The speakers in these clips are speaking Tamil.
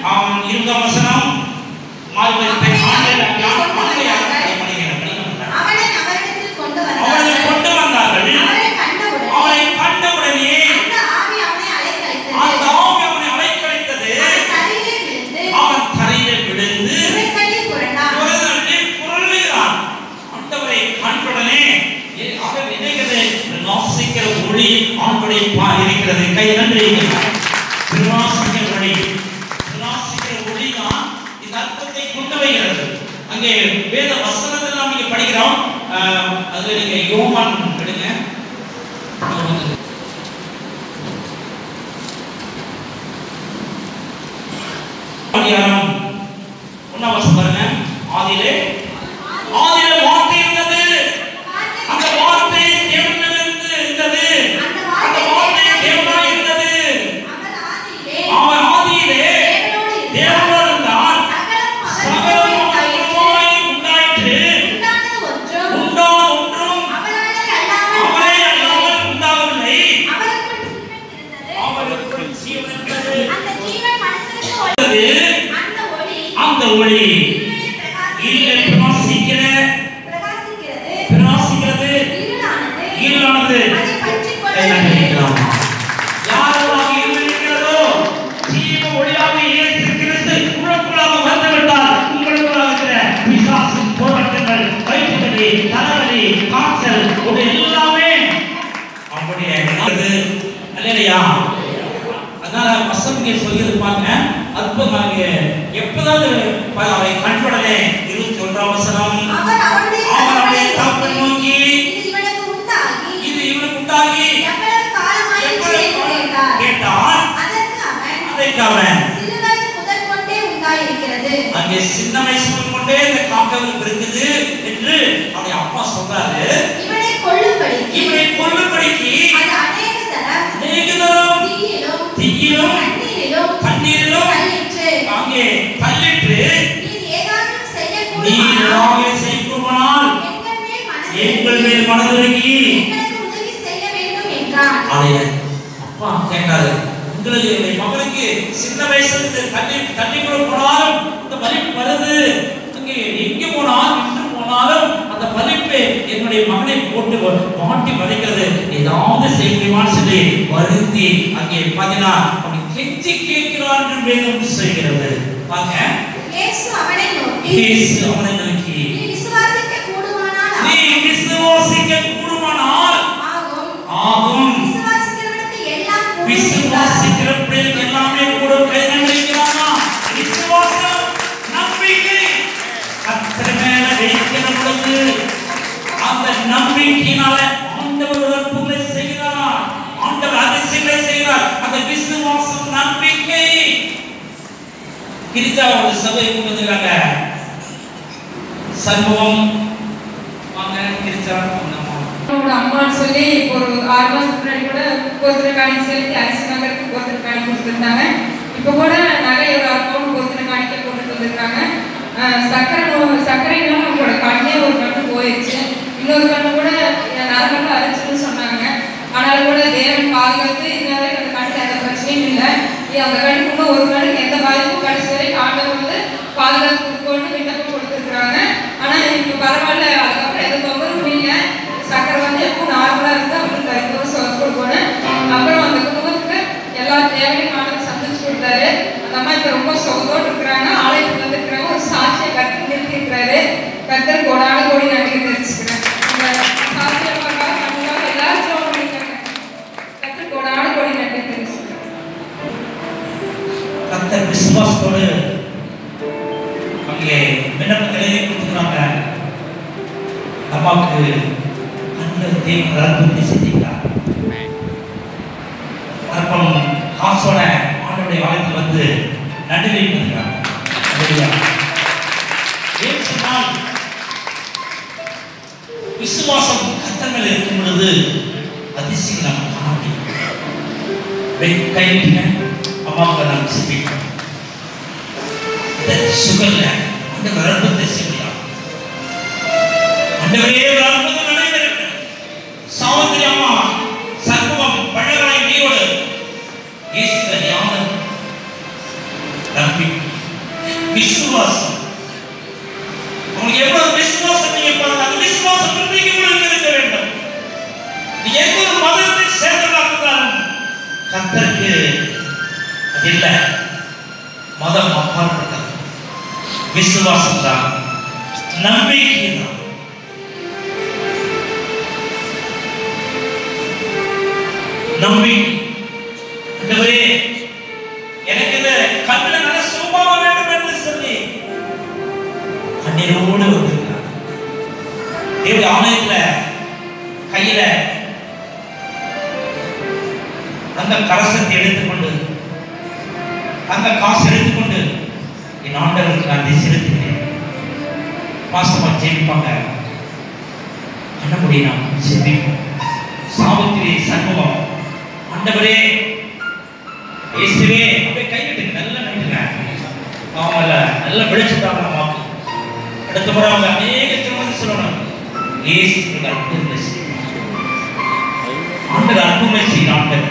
அவன் இருபதாம் வசனம் மார்பை ஆண்கள் ஆண்களை அவனை அவரிடத்தில் கொண்டு அவர்களை வந்தார்கள் கொண்டு வந்தார்கள் அவரை கண்டவுடனே அவனை கண்டவுடனே அந்த ஆவி அவனை அலைக்கழித்தது அந்த ஆவி அவனை அலைக்கழித்தது அவன் தரையிலே விழுந்து அவன் தரையிலே விழுந்து உரைத்தள்ளி புரண்டான் புரளி புரளுகிறான் ஆண்டவரை கண்டுடனே ஏ- அவர் நினைக்கிறது பிரகாசிக்கிற ஒளி ஆண்டுடைய பால் இருக்கிறது கை நன்றி பிரகாசிக்கிற ஒளி பிரகாசிக்கிற ஒளி தான் இந்த அர்த்தத்தை கொண்டு வருகிறது அங்கே வேத வசனத்தில் நாம் இங்கே படிக்கிறோம் ஆஹ், அதுல நீங்க யோவான் எடுங்க யோவான் அதிகாரம் ஒண்ணாம் வசனம் பாருங்க ஆதியிலே ஆதியிலே வார்த்தை இருந்தது அந்த வார்த்தை தேவனிடமிருந்து இருந்தது அந்த வார்த்தை தேவனாய் இருந்தது அவன் ஆதியிலே அவன் ஆதியிலே தேவனோடு இருந்தான். தேவனோடு இருந்தான் சகலமும் அவர் சகலம் மூலமாய் அவருமாய் உண்டாயிற்று. உண்டாயிற்று உண்டானது ஒன்றும் உண்டான ஒன்றும் அவராலே அல்லாமல் அவரே உண்டாகவில்லை. அல்லாமல் உண்டாகவில்லை அவருக்குள் ஜீவன் இருந்தது. அவருக்குள் ஜீவன் இருந்தது அந்த ஜீவன் மனுஷனுக்கு ஒளி. இருந்தது. அந்த ஒளி அந்த ஒளி இருளிலே இல்லை பிரகாசிக்கிறது. பிரகாசிக்கிற பிரகாசிக்கிறது. பிரகாசிக்கிறது இருளானது. இருளானது அதை பற்றிக் கை நன்றி கொள்ளவில்லை. வைக்கலாம். யாரெல்லாம் இருள் இருக்கிறதோ, ஜீவ ஒளியாக இயேசு கிறிஸ்து உங்களுக்குள்ளாக வந்துவிட்டால், உங்களுக்குள்ளாக இருக்கிற பிசாசின் போராட்டங்கள், வயிற்றுவலி, தலைவலி, காய்ச்சல், இது எல்லாமே அவருடைய நாடு. அல்லேலூயா. அதனால வசந்தியை சொல்கிறது பாருங்க அற்புதமாக எப்பதாவது ப- அவரை கண்படலே இருபத்தி ஒன்றாம் வசனம் அவர் அவருடைய அவர் அவருடைய தகப்பனை தகப்பனை நோக்கி இது இவனுக்கு உண்டாகி இது இவனுக்கு உண்டாகி எவ்வளவு காலமாயிற்று என்று கேட்டார். கேட்டால் அதற்கு அவன் அதற்கு அவன் சிறு வயது முதல் கொண்டே உண்டாயிருக்கிறது அங்கே சின்ன வயசு முதல் கொண்டே இந்த காக்கவிருப்பு இருக்குது என்று அவருடைய அப்பா சொல்றாரு இவனை கொள்ளும்படி இவனை கொல்லும்படிக்கு அது அநேக தரம் அநேக தரம் தீயிலும் தீயிலும் தண்ணீரிலும் தண்ணீரிலும் தள்ளிற்று அங்கே தள்ளிட்டு நீர் ஏதாவது நீ செய்யக்கூடுமானால் ஏதாவது செய்யக்கூடுமானால் எங்கள் மேல் மனதிறங்கி எங்கள் மேல் மனதிறங்கி எங்களுக்கு உதவி செய்ய வேண்டும் என்றான் அடைய அப்பா கேட்டாரு உங்களுக்கு என் மகனுக்கு சின்ன வயசுல இந்த தண்ணி தண்ணிக்குள்ள போனாலும் அந்த வலிப்பு வருது அங்கே எங்கே போனாலும் நின்று போனாலும் அந்த வலிப்பு என்னுடைய மகனை போட்டு வ- வாட்டி வலிக்கிறது ஏதாவது செய்ய முடியுமான்னு சொல்லி வருந்தி அங்கே பார்த்தீங்கன்னா அவன் கெஞ்சி கேட்கிறான் என்று வேதம் செய்கிறது பாருங்க இயேசு அவனை நோக்கி இயேசு அவனை நோக்கி நீ விசுவாசிக்க கூடுமானால் நீ விசுவாசிக்க கூடுமானால் ஆகும் ஆகும் விசுவாசிக்கிறவனுக்கு எல்லாம் கூடும் என்றார். விசுவாசிக்கிற பிள்ளைகளுக்கு எல்லாமே கூட கைதடிக்கிறானா விசுவாசம் நம்பிக்கை கர்த்தர் மேல வைக்கிற பொழுது அந்த நம்பிக்கையினால ஆண்டவர் ஒரு அற்புதங்களை செய்கிறார் ஆண்டவர் அதிசயங்களை செய்கிறார் அந்த விசுவாசம் நம்பிக்கை கிரிஜா ஒரு சபை கொண்டு வந்துருக்காங்க சண்முகம் வாங்க கிரிஜா வந்தோம். அவனோட அம்மான்னு சொல்லி இப்போ ஒரு ஆறு மாசத்துக்கு முன்னாடி கூட கோத்திர காணிக்க செலுத்தி அரிசி நகருக்கு கோத்திர காணிக்க கொடுத்துருந்தாங்க இப்போ கூட நகை ஒரு அரை பவுன் கோத்திர காணிக்க கொண்டு வந்திருக்காங்க ஆஹ் சர்க்கரை நோ- சர்க்கரைனால அவங்களோட கண்ணே ஒரு கண்ணு போயிடுச்சு இன்னொரு கண்ணு கூட நரம்பு அரைச்சுன்னு சொன்னாங்க ஆனாலும் கூட தேவன் பாதுகாத்து இதனால அந்த கண்ணுக்கு எந்த பிரச்சனையும் இல்லை அந்த கண்ணுக்கு இன்னும் ஒரு கண்ணுக்கு எந்த பாதிப்பும் கடைசி வரைக்கும் ஆண்டவர் வந்து பாதுகாத்து கொடுக்கணும்னு விண்ணப்பம் கொடுத்துருக்குறாங்க ஆனா இப்போ பரவாயில்ல அதுக்கப்புறம் எந்த தொந்தரவும் இல்லை சக்கரை வந்து எப்போ நார்மலா இருக்கு அவங்களுக்கு அதுக்கு சொல் கொடுக்கணும் அப்புறம் அந்த குடும்பத்துக்கு எல்லா தேவையும் ஆண்டவர் சந்திச்சு கொடுத்தாரு அந்த அம்மா இப்போ ரொம்ப சொகத்தோடு இருக்கிறாங்க ஆலயத்துக்கு வந்துருக்கிறாங்க ஒரு சாட்சியை கற்று நிறுத்தி இருக்கிறாரு கத்தர் கோடான கோடி நன்றி தெரிஞ்சுக்கிறேன் இந்த சாட்சியமாக கண்டிப்பாக எல்லாரும் ஜெபம் பண்ணிக்கிறாங்க கத்தர் கோடான கோடி நன்றி தெரிஞ்சுக்கிறேன் கர்த்தர் விசுவாசத்தோடு அங்கே விண்ணப்பங்களை கொடுத்துக்கிறாங்க அம்மாவுக்கு அந்த தேவன் அற்புதத்தை செஞ்சுக்கிறார் அப்புறம் காசோட ஆண்டுடைய ஆலயத்தில் வந்து நடுவை பண்ணுறாங்க ஏன் சொன்னால் விசுவாசம் கத்தர் மேல இருக்கும் பொழுது அதிசயம் நம்ம காண முடியும் கைவிட்டுங்க அம்மாவுக்கு நாம் சிப்பிக்கிறோம் இந்த சுகர்ல அந்த அற்புதத்தை செய்யலாம் அண்டவரே ஒரு அற்புதம் நடைபெறட்டும் சாவித்திரி அம்மா சர்வம் பழகலை நீரோடு ஈஸ்வர யாதன் நம்பிக்கை விசுவாசம் உங்களுக்கு எவ்வளவு விசுவாசம் நீங்க பாருங்க அந்த விசுவாசம் இன்றைக்கு உங்களுக்கு இருக்க வேண்டும் நீ எந்த ஒரு மதத்தை சேர்ந்ததாக இருந்தாலும் கத்தருக்கு அது இல்லை மதம் அப்பாற்பட்டது விசுவாசம் தான் நம்பிக்கை தான் நம்பிக்கை ஆண்டவரே, எனக்கு இந்த கண்ணுல நல்ல சுகமாக வேண்டும் என்று சொல்லி கண்ணீரோடு வந்திருக்கிறார் தேவ ஆலயத்துல கையில அந்த கலசத்தை எடுத்துக்கொண்டு அந்த காசு எடுத்துக்கொண்டு என் ஆண்டவருக்கு நான் இதை செலுத்தினேன் பாசமா ஜெபிப்பாங்க கண்ணபடி நாம் செபிப்போம் சாவித்திரி சண்முகம் ஆண்டவரே இயேசுவே அப்படியே கைவிட்டுங்க நல்லா கைவிட்டுங்க அவங்கள நல்ல வெளிச்சத்தாங்க வாக்கு அடுத்த முறை அவங்க அநேக திருமணம் சொல்லணும் இயேசு அற்புதங்களை செய்வார் ஆண்டவர் அற்புதங்களை செய்யும் ஆண்டவர்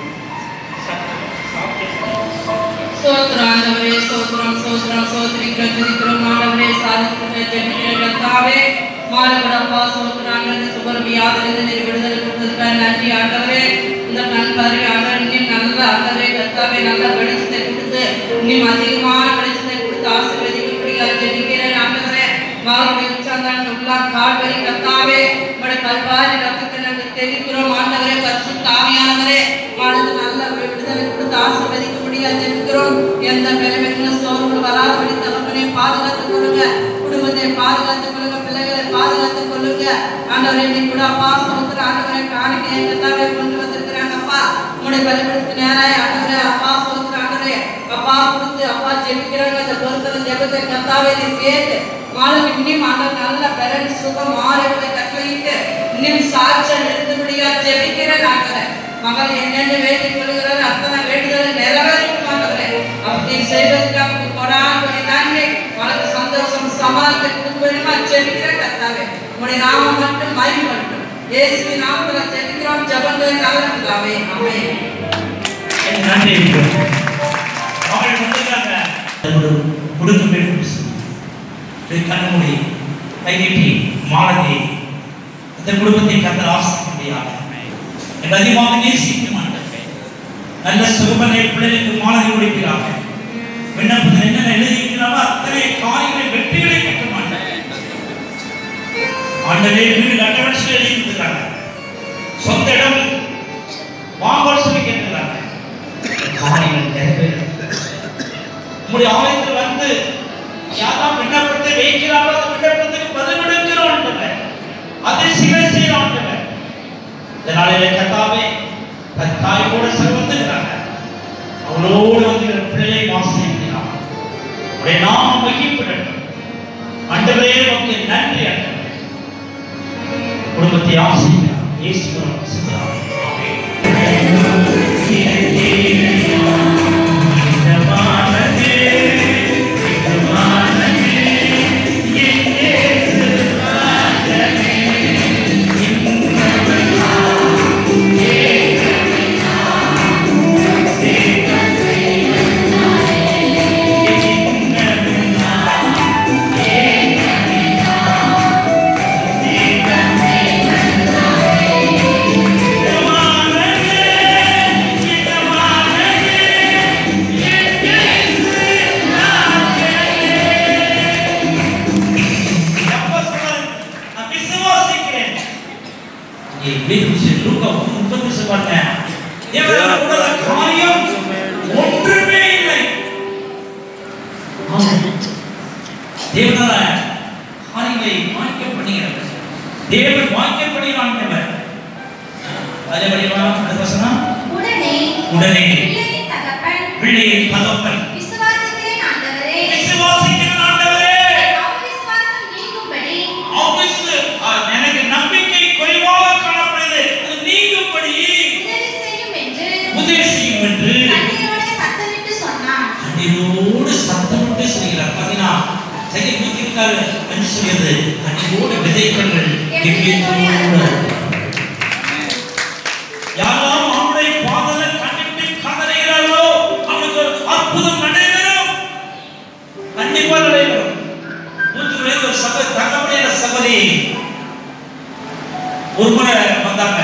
ஸ்தோத்திரம் ஆண்டவரே ஸ்தோத்திரம் ஸ்தோத்திரம் ஸ்தோத்திரிக்கிறோம் துதிக்கிறோம் ஆண்டவரே சாதிக்கிற ஜெபிக்கிற கர்த்தாவே மாறுபடப்பா ஸ்தோத்திரம் ஆண்டவரே சுபரமி யாதிலிருந்து நீர் விடுதலை கொடுத்ததுக்காக நன்றி ஆண்டவரே இந்த கண் பார்வை ஆண்டவர் இன்னும் நல்ல ஆண்டவரே கர்த்தாவே நல்ல வெளிச்சத்தை கொடுத்து இன்னும் அதிகமான வெளிச்சத்தை கொடுத்து ஆசீர்வதிக்கும்படியாக ஜெபிக்கிறேன் ஆண்டவரே மகனுடைய உச்சாந்தான் உள்ளார் கால்வரி கர்த்தாவே உங்களுடைய கல்வாரி ரத்தத்தை நாங்கள் தெரிவிக்கிறோம் ஆண்டவரே பரிசுத்த ஆவியானவரே வாழ்ந்து நல்ல விடுதலை கொடுத்து ஆசீர்வதிக்கும்படியாக ஜெபிக்கிறோம் எந்த பலவீன சோர்வுகள் வராதபடி தகப்பனை பாதுகாத்துக் கொள்ளுங்க குடும்பத்தை பாதுகாத்துக் கொள்ளுங்க பிள்ளைகளை பாதுகாத்துக் கொள்ளுங்க ஆண்டவரே நீ கூட அப்பா சமுத்திர ஆண்டவரை காணிக்கை கத்தாவே கொண்டு வந்திருக்கிறாங்க அப்பா உங்களுடைய பலப்படுத்த நேராய் ஆண்டவரே அப்பா சமுத்திர ஆண்டவரே அப்பா கொடுத்து அப்பா ஜெபிக்கிறாங்க அந்த பொருத்தல ஜெபத்தை கத்தாவே நீ சேர்த்து மாலுக்கு இன்னும் ஆண்டவர் நல்ல பலன் சுகம் ஆரோக்கியத்தை கட்டளையிட்டு இன்னும் சாட்சியம் நிறுத்தபடியா ஜெபிக்கிறேன் ஆண்டவரே மகள் என்னென்ன வேண்டிக் கொள்கிறார் அத்தனை வேண்டுதலை நிறைவேற்றும் ஆண்டவரே அப்படி செய்வதற்காக கொடான் நன்றி உனக்கு சந்தோஷம் சமாளத்தை கொடுக்கணுமா ஜெபிக்கிற கத்தாவே உடைய நாமம் மட்டும் மகிமைப்படும் இயேசுவின் நாமத்துல ஜெபிக்கிறோம் ஜெபங்களை நல்ல பிதாவே ஆமென் எனக்கு நன்றி இருக்கிறது. அவர்கள் வந்திருக்காங்க ஒரு கொடுக்க வேண்டும் என்று சொன்னார். இது கண்மூடி கை நீட்டி மாலதி அந்த குடும்பத்தை கத்தர் ஆசிரியமாக என் அதிகமாக நேசிக்க மாட்டேன் நல்ல சுகபனை பிள்ளைகளுக்கு மாலதி முடிக்கிறாங்க விண்ணப்பத்தில் என்னென்ன எழுதியிருக்கிறாரோ அத்தனை காரியங்களை வெற்றிகளை கட்ட மாட்டேன் ஆண்டவே வீடு கட்டவன் சொல்லி எழுதியிருக்கிறாங்க சொந்த இடம் வாங்கல் சொல்லி கேட்டுக்கிறாங்க காரியங்கள் நிறைவேறும் உங்களுடைய ஆலயத்தில் வந்து யாரெல்லாம் விண்ணப்பத்தை வைக்கிறாரோ அந்த விண்ணப்பத்துக்கு பதில் கொடுக்கிறோம் ஆண்டவர் அதை சிலை செய்யறோம் ஆண்டவர் இந்த நாளிலே கத்தாவே தன் தாயோட சில வந்துக்கிறாங்க அவளோடு வந்து பிள்ளையை வாசிக்கிறார் உடைய நாமம் மகிழ்ப்படட்டும் ஆண்டவரே உமக்கு நன்றி ஆண்டவரே குடும்பத்தை ஆசிரியர் இயேசுவின் சித்தராமே ஆமென் அப்பா சொன்னாரு, நான் விசுவாசிக்கிறேன். இங்கே வேதம் சொல்லி லூக்கா ஒன்று முப்பத்தி சொல்லுவாங்க. தேவனால் கூடாத காரியம் ஒன்றுமே இல்லை. ஆமென். தேவனால காரியங்களை வாக்கியம் பண்ணுகிறார். தேவன் வாக்கியம் பண்ணுகிறான் அதே படிக்கலாம் அடுத்த வசனம் உடனே உடனே பிள்ளையின் தகப்பன் பிள்ளையின் தகப்பன் விசுவாசிக்கிறேன் ஆண்டவரே விசுவாசிக்கிற ஆண்டவரே அவிசுவாசம் நீங்கும்படி ஆபீஸ்ல எனக்கு நம்பிக்கை குறைவாக காணப்படுது அது நீங்கும்படி உதவி செய்யும் என்று உதவி செய்யும் என்று கண்ணீரோட சத்தமிட்டு சொன்னான் கண்ணீரோடு சத்தமிட்டு சொல்கிறார் பார்த்தீங்கன்னா சரி நூத்தி இருக்காரு என்று சொல்கிறது கண்ணீரோடு விதைப்பவர்கள் எவ்வளவு யாரெல்லாம் அவனுடைய பாதல கண்ணிட்டு கதறுகிறார்களோ அவனுக்கு ஒரு அற்புதம் நடைபெறும் கண்டிப்பா நடைபெறும் நூற்றுக்குள்ளே ஒரு சகோதரி தங்கப்படியான சகோதரி ஒரு முறை வந்தாங்க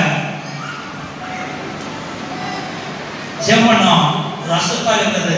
செம்மண்ணம் ஒரு அசுத்தா இருந்தது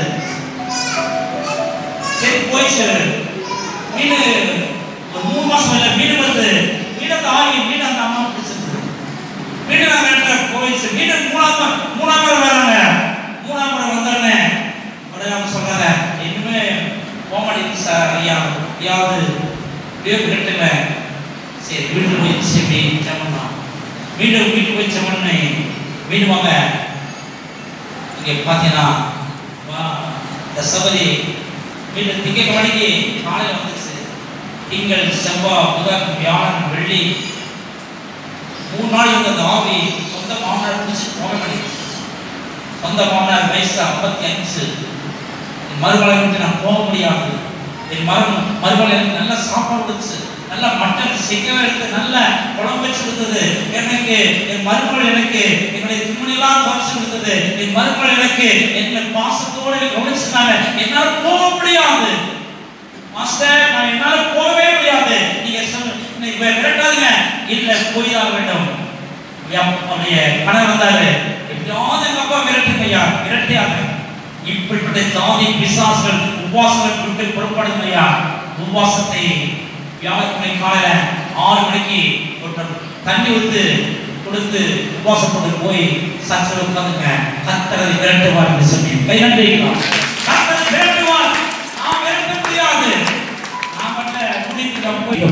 சரி போய் சரி மீன் ஒரு மூணு மாசம் இல்லை மீன் வந்து மீன் அந்த ஆகி மீன் அந்த அம்மா பிடிச்சிருக்கு மீன் நாங்கள் இடத்துல போயிடுச்சு மீன் மூணாவது மூணாம் முறை வராங்க மூணாம் முறை வந்தோடனே உடனே அவங்க சொல்றாங்க இனிமே போக மாட்டேங்குது சார் ஐயா ஐயாவது இப்படியே விட்டுங்க சரி வீட்டுக்கு போய் சரி செம்மண்ணா மீண்டும் வீட்டுக்கு போய் செம்மண்ணை மீன் வாங்க இங்கே பார்த்தீங்கன்னா வா இந்த சபரி மீண்டும் திங்கக்கிழமைக்கு காலையில் வந்துச்சு திங்கள் செவ்வாய் புதன் வியாழன் வெள்ளி மூணு நாள் இருந்த அந்த ஆவி சொந்த மாமனார் பிடிச்சி போக மாட்டேங்குது சொந்த மாமனார் வயசு ஐம்பத்தி அஞ்சு என் மறுமலை விட்டு நான் போக முடியாது என் மரம் மறுமலை எனக்கு நல்ல சாப்பாடு கொடுத்துச்சு நல்ல மட்டன் சிக்கன் எடுத்து நல்ல குழம்பு வச்சு கொடுத்தது எனக்கு என் மருமகள் எனக்கு என்னுடைய துணியெல்லாம் துவைச்சு கொடுத்தது என் மருமகள் எனக்கு என்ன பாசத்தோட கவனிச்சுனாங்க என்னால போக முடியாது மாஸ்டர் நான் என்னால போகவே முடியாது நீங்க சொல்ல நீங்க விரட்டாதுங்க இல்ல போய் ஆக வேண்டும் என் அவருடைய கணவர் வந்தாரு எப்படியாவது எங்க அப்பா விரட்டுங்க ஐயா விரட்டியாங்க இப்படிப்பட்ட தாதி பிசாசுகள் உபவாசங்கள் விட்டு புறப்படுங்க ஐயா உபவாசத்தை வியாழக்கிழமை காலையில ஆறு மணிக்கு ஒரு டம்ளர் தண்ணி ஊத்து கொடுத்து உபவாசப்பட்டு போய் சர்ச்சில் உட்காந்துங்க கத்தரதை விரட்டுவார் என்று சொன்னேன் கை நன்றிங்களா கத்தரை விரட்டுவார் நான் விரட்ட முடியாது நான் பண்ண முடிக்கு நான் போய்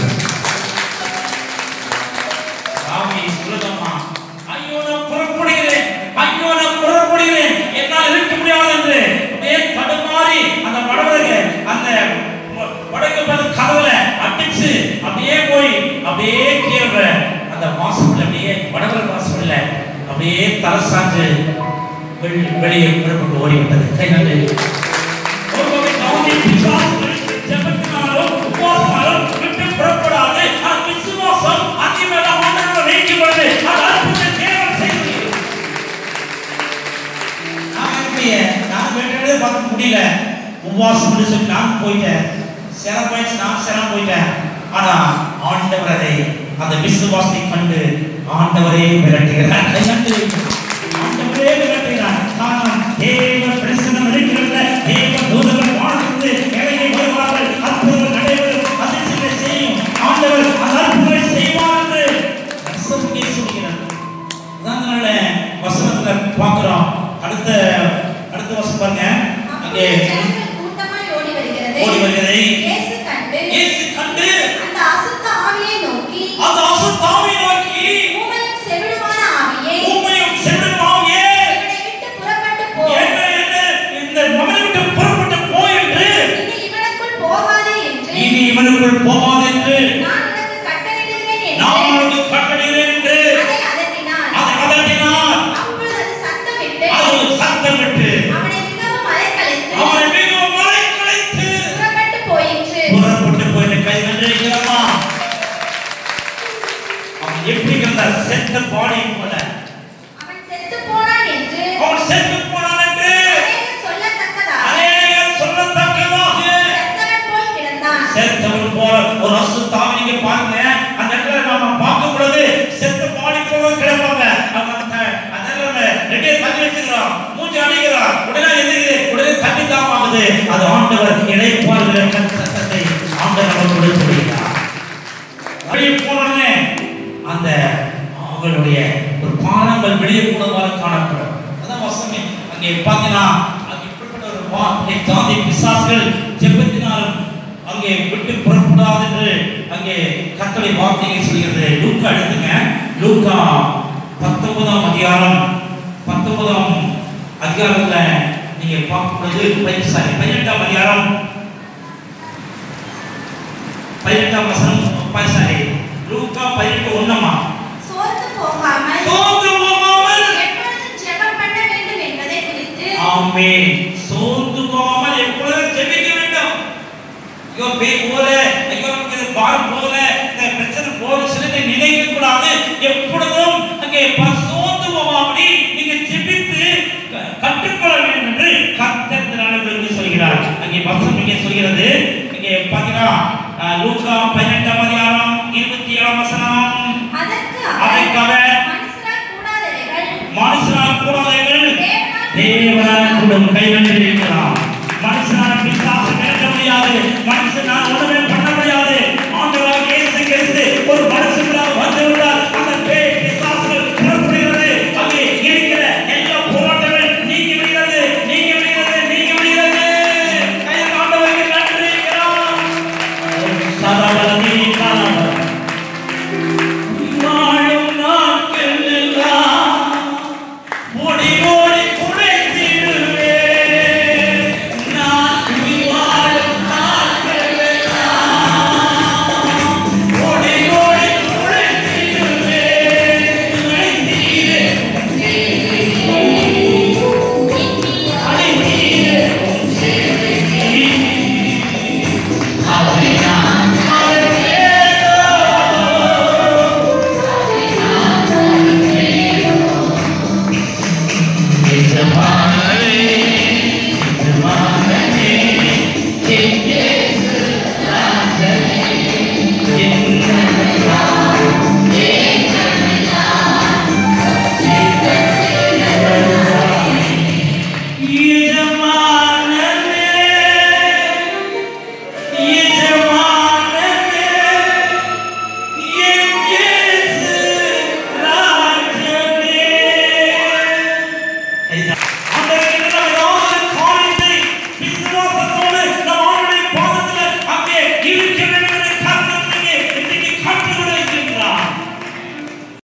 சாமி சொல்லுதம்மா ஐயோ நான் புறப்படுகிறேன் ஐயோ நான் புறப்படுகிறேன் என்னால் இருக்க முடியாது என்று அப்படியே தடுமாறி அந்த வடவருக்கு அந்த வ- வடக்கு பார்த்து கதவுல அடிச்சு அப்படியே போய் அப்படியே கீழே அந்த வாசப்படி அப்படியே வடவர் வாசப்படியில அப்படியே தலை சாஞ்சு வெளி- வெளியே புறப்பட்டு ஓடிவிட்டது கை நன்றி ஒருவரை கவனி பிசாசுகள் ஜெபத்தினாலும் உபவாசமாலும் விட்டு புறப்படாது அந்த விசுவாசம் அதிமேல ஆண்டவரை வைக்கப்படுது அது அற்புத தேவன் செய்வது நான் என்னுடைய நான் வேண்டியதே பார்க்க முடியல உபவாசம் பண்ணி சொல்லி நான் போயிட்டேன் சிரம் போயிடுச்சு நான் சிரம் போயிட்டேன் ஆனா ஆண்டவர் அதை அந்த விசுவாசத்தை கண்டு ஆண்டவரே விரட்டுகிறார் கை நன்றி. ஆண்டவரே விரட்டுகிறார் காரணம் தேவ பிரசன்னம் இருக்கிறதுல தேவ தூதர்கள் வாழ்ந்து இறங்கி வருவார்கள் அற்புதங்கள் நடைபெறும் அதிசயங்களை செய்யும் ஆண்டவர் அந்த அற்புதங்களை செய்வார் என்று வசனத்திலே சொல்கிறது அதனால வசனத்துல பார்க்கிறோம் அடுத்த அடுத்த வசனம் பாருங்க அங்கே அப்பொழுது ஜனங்கள் கூட்டமாய் ஓடி வருகிறதை ஓடி வருகிறதை இயேசு கண்டு இயேசு கண்டு அந்த அசுத்த ஆவியை நோக்கி அந்த அசுத்தாவை நோக்கி ஊமையும் செவிடுமான ஆவியே உண்மையும் செல்வமாகியே இவனை விட்டு புறப்பட்டு போ என்ன என்ன இந்த மகனை விட்டு புறப்பட்டு போ என்று இனி இவனுக்குள் போகாதே என்று இனி இவனுக்குள் போகாது என்று நான் உனக்கு கட்டளையிடுகிறேன் நான் என்று உனக்கு கட்டளையிடுகிறேன் என்று அதை அதட்டினான் அதை அதட்டினார் அப்பொழுது அது சத்தமிட்டு அது சத்தமிட்டு அவனை மிகவும் அலைக்கழித்து அவனை மிகவும் மலைக்கழைத்து புறப்பட்டு போயிற்று புறப்பட்டு போயிட்டு கை நன்றிக்கிறமா அவன் எப்படி இருந்தார் செத்த பாடியை போல அவன் செத்து போனான் என்று அவன் செத்து போனான் என்று அநேகர் சொல்லத்தக்கதாக அநேகர் சொல்லத்தக்கதாக செத்தவன் போல் கிடந்தான் செத்தவன் போல ஒரு அசுத்தாவை நீங்க பாருங்க அந்த இடத்துல நாம பார்க்கும் பொழுது செத்த பாடி போல கிடப்பாங்க அவங்க அந்த அந்த இடத்துல ரெண்டே தண்ணி வச்சுக்கிறான் மூஞ்சி அடிக்கிறான் உடனே எதிர்க்குது உடனே தண்ணி தாமாகுது அது ஆண்டவர் இணைப்பார்கள் சத்தத்தை ஆண்டவர் நமக்கு கொடுத்து விடுகிறார் வெளியே போன உடனே அந்த அவங்களுடைய ஒரு பானங்கள் வெளியே போனதாக காணப்படும் அதான் வசமே அங்கே பார்த்தீங்கன்னா அங்கே இப்படிப்பட்ட ஒரு வா- தாதி பிசாசுகள் ஜெபத்தினாலும் அங்கே விட்டு புறப்படாது என்று அங்கே கத்தளை வார்த்தையை சொல்கிறது லூக்கா எடுத்துங்க லூக்கா பத்தொன்பதாம் அதிகாரம் பத்தொன்பதாம் அதிகாரத்துல நீங்க பார்க்கும் பொழுது பை- சாரி பதினெட்டாம் அதிகாரம் பதினெட்டாம் வசனம் ப- சாரி லூக்கா பதினெட்டு ஒண்ணமா சோர்ந்து போகாமல் சோர்ந்து போகாமல் எப்பொழுதும் ஜெபம் பண்ண வேண்டும் என்பதை குறித்து ஆமென் சோர்ந்து போகாமல் எப்பொழுதும் ஜெபிக்க வேண்டும் ஐயோ பேய் போல ஐயோ நமக்கு இது பாரம் போல இந்த பிரச்சனை போல சொல்லி நினைக்க கூடாது எப்பொழுதும் அங்கே ப- சோர்ந்து போகாமடி நீங்க ஜெபித்து க- கற்றுக்கொள்ள வேண்டும் என்று கர்த்தர் இந்த நாளில் உங்களுக்கு சொல்கிறார் அங்கே வசனம் இங்கே சொல்கிறது இங்கே பார்த்தீங்கன்னா அஹ், லூக்கா பதினெட்டாம் அதிகாரம் இருபத்தி ஏழாம் வசனம் அதற்கு அதற்கு அவர் அவர் மனுஷரால் கூடாதவைகள் மனுஷனால் கூடாதவர்கள் தேவனால் தேவனால் கூடும் கைவந்திருக்கிறார்